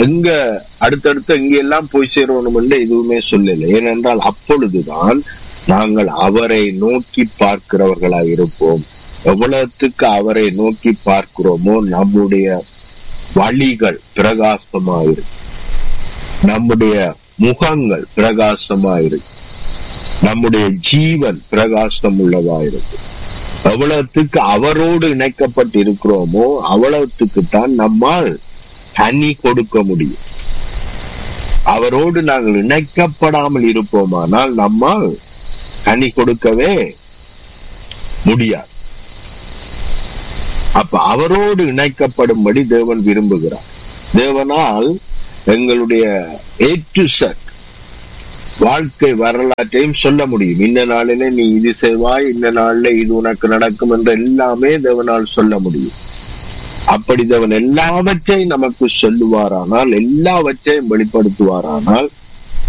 எங்க அடுத்தடுத்து எங்க எல்லாம் போய் சேரணும் என்று எதுவுமே சொல்லல ஏனென்றால் அப்பொழுதுதான் நாங்கள் அவரை நோக்கி பார்க்கிறவர்களாய் இருப்போம் எவ்வளவுக்கு அவரை நோக்கி பார்க்கிறோமோ நம்முடைய வழிகள் பிரகாசமாயிருக்கு நம்முடைய முகங்கள் பிரகாசமாயிருக்கு நம்முடைய ஜீவன் பிரகாசம் உள்ளதாயிருக்கு எவ்வளவுக்கு அவரோடு இணைக்கப்பட்டு இருக்கிறோமோ அவ்வளவுக்கு தான் நம்மால் கனி கொடுக்க முடியும் அவரோடு நாங்கள் இணைக்கப்படாமல் இருப்போமானால் நம்மால் கனி கொடுக்கவே முடியாது அப்ப அவரோடு இணைக்கப்படும்படி தேவன் விரும்புகிறார் தேவனால் எங்களுடைய ஏ டு செட் வாழ்க்கை வரலாற்றையும் சொல்ல முடியும் இந்த நாளிலே நீ இது செய்வாய் இந்த நாள்ல இது உனக்கு நடக்கும் என்று எல்லாமே தேவனால் சொல்ல முடியும் அப்படி தேவன் எல்லாவற்றையும் நமக்கு சொல்லுவாரானால் எல்லாவற்றையும் வெளிப்படுத்துவாரானால்